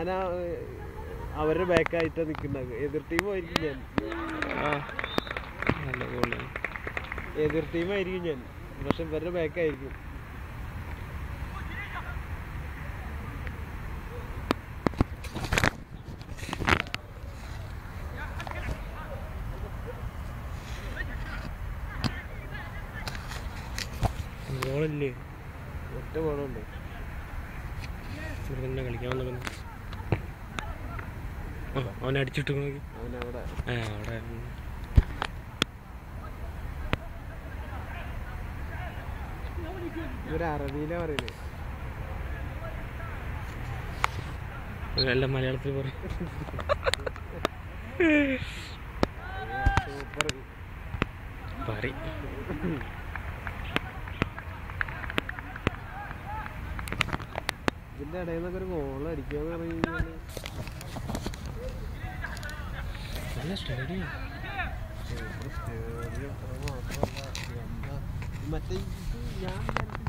ഞാനാ അവരുടെ ബാക്കായിട്ടാ നിക്കുന്നത് എതിർ ടീമായിരിക്കും ഞാൻ ആ നല്ല ഗോളാണ് എതിർ ടീമായിരിക്കും ഞാൻ പക്ഷെ ഇവരുടെ ബാക്കായിരിക്കും ഗോളല്ലേ ഒറ്റ ഗോളുണ്ട് ഇവിടെ തന്നെ കളിക്കാൻ തുടങ്ങുന്നു ആ അവനെ അടിച്ചിട്ട് നോക്കി അവനവിടെ ആ അവിടെ ഇവര് അറബിയിലാ പറയുന്നത് എല്ലാം മലയാളത്തിൽ പറയും സൂപ്പർ പറയും ഇതിന്റെ ഇടയിൽ നിന്നൊക്കെ ഒരു ഗോൾ അടിക്കാന്ന് പറഞ്ഞു കഴിഞ്ഞാല് നല്ല സ്റ്റേഡിയം സൂപ്പർ സ്റ്റേഡിയം അത്ര മാത്രമല്ല എന്താ മറ്റേ ഇത് ഞാൻ വിചാരിച്ചു